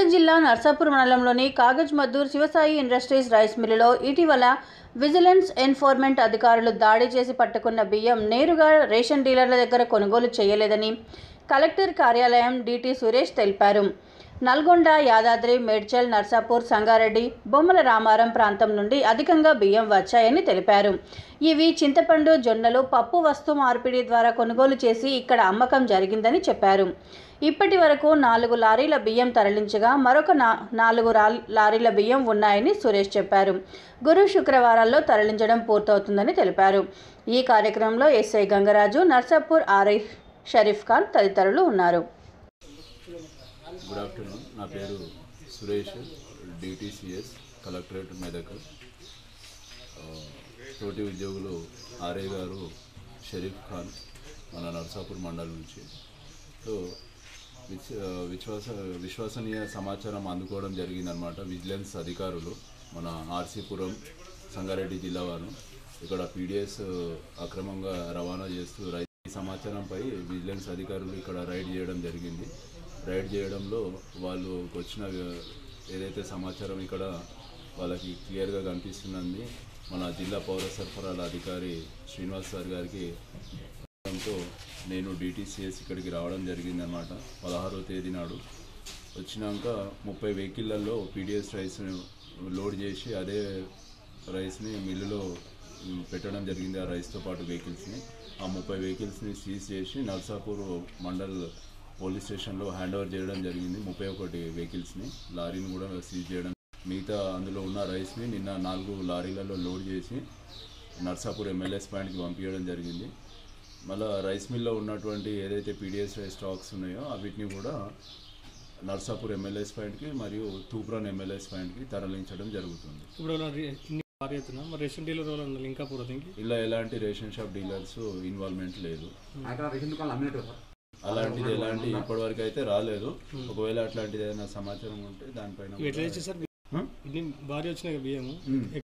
మెదక్ జిల్లా నర్సాపూర్ మండలంలోని Kagaz Maddur Shivasai industries rice మిల్లులో ఇటీవల విజిలెన్స్ ఎన్ఫోర్మెంట్ అధికారులు దాడి చేసి పట్టుకున్న బియ్యం నేరుగా రేషన్ డీలర్ల దగ్గర కొనుగోలు చేయలేదని కలెక్టర్ కార్యాలయం డిటి సురేష్ తెలిపారు నల్గొండ యాదాద్రి మేడ్చల్ నర్సాపూర్ సంగారెడ్డి బొమ్మల రామారం ప్రాంతం నుండి అధికంగా బియ్యం వచ్చాయని తెలిపారు ఇవి చింతపండు జొన్నలు పప్పు వస్తు మార్పిడి ద్వారా కొనుగోలు చేసి ఇక్కడ అమ్మకం జరిగిందని చెప్పారు ఇప్పటి వరకు నాలుగు లారీల బియ్యం తరలించగా మరొక నా నాలుగు రా లారీల బియ్యం ఉన్నాయని సురేష్ చెప్పారు గురు శుక్రవారాల్లో తరలించడం పూర్తవుతుందని తెలిపారు ఈ కార్యక్రమంలో ఎస్ఐ గంగరాజు నర్సాపూర్ ఆర్ఐ షరీఫ్ ఖాన్ తదితరులు ఉన్నారు గుడ్ ఆఫ్టర్నూన్ నా పేరు సురేష్ డిటిసిఎస్ కలెక్టరేట్ మెదక్ ఆ, తోటి ఉద్యోగులు ఆర్ఏ గారు షరీఫ్ ఖాన్ మన నర్సాపూర్ మండలం నుంచి సో విచ్ ఆ, విశ్వాస విశ్వసనీయ సమాచారం అందుకోవడం జరిగిందనమాట విజిలెన్స్ అధికారులు మన ఆర్సీపురం సంగారెడ్డి జిల్లా వారు ఇక్కడ పీడిఎస్ అక్రమంగా రవాణా చేస్తూ రై ఈ సమాచారంపై విజిలెన్స్ అధికారులు ఇక్కడ రైడ్ చేయడం జరిగింది రైడ్ చేయడంలో వాళ్ళు వచ్చిన ఏదైతే సమాచారం ఇక్కడ వాళ్ళకి క్లియర్గా కనిపిస్తున్నది మన జిల్లా పౌర సరఫరాల అధికారి శ్రీనివాస్ సార్ గారికి తో నేను డిటీసీఎస్ ఇక్కడికి రావడం జరిగిందనమాట పదహారో తేదీ నాడు వచ్చినాక ముప్పై వెహికల్లలో పీడిఎస్ రైస్ లోడ్ చేసి అదే రైస్ని మిల్లులో ఉమ్, పెట్టడం జరిగింది ఆ రైస్తో పాటు వెహికల్స్ని ఆ ముప్పై వెహికల్స్ని సీజ్ చేసి నర్సాపూర్ మండల్ పోలీస్ స్టేషన్లో హ్యాండ్ ఓవర్ చేయడం జరిగింది ముప్పై ఒకటి వెహికల్స్ని లారీని కూడా సీజ్ చేయడం మిగతా అందులో ఉన్న రైస్ని నిన్న నాలుగు లారీలలో లోడ్ చేసి నర్సాపూర్ ఎమ్మెల్యేస్ పాయింట్కి పంపించడం జరిగింది మళ్ళీ రైస్ మిల్లో ఉన్నటువంటి ఏదైతే పీడిఎస్ రైస్ స్టాక్స్ ఉన్నాయో వీటిని కూడా నర్సాపూర్ ఎమ్మెల్యేస్ పాయింట్కి మరియు తూప్రాన్ ఎమ్మెల్యేస్ పాయింట్కి తరలించడం జరుగుతుంది ఇప్పుడు వాళ్ళ రే- ఇన్ని భారీ ఎత్తున మరి రేషన్ డీలర్ వాళ్ళు ఉన్నారు ఇంకా పూర దీనికి ఇలా ఎలాంటి రేషన్ షాప్ డీలర్స్ ఇన్వాల్వ్మెంట్ లేదు అక్కడ రేషన్ దుకాణాలు అమ్మినట్టు సార్ అలాంటిది ఎలాంటి ఇప్పటివరకు అయితే రాలేదు ఒకవేళ అట్లాంటిది ఏదైనా సమాచారం ఉంటే దానిపైన ఇవి ఎట్లా చేస్తే సార్ హ్మ్? ఇన్ని భారీ వచ్చినాయి కదా బియ్యము మ్మ్.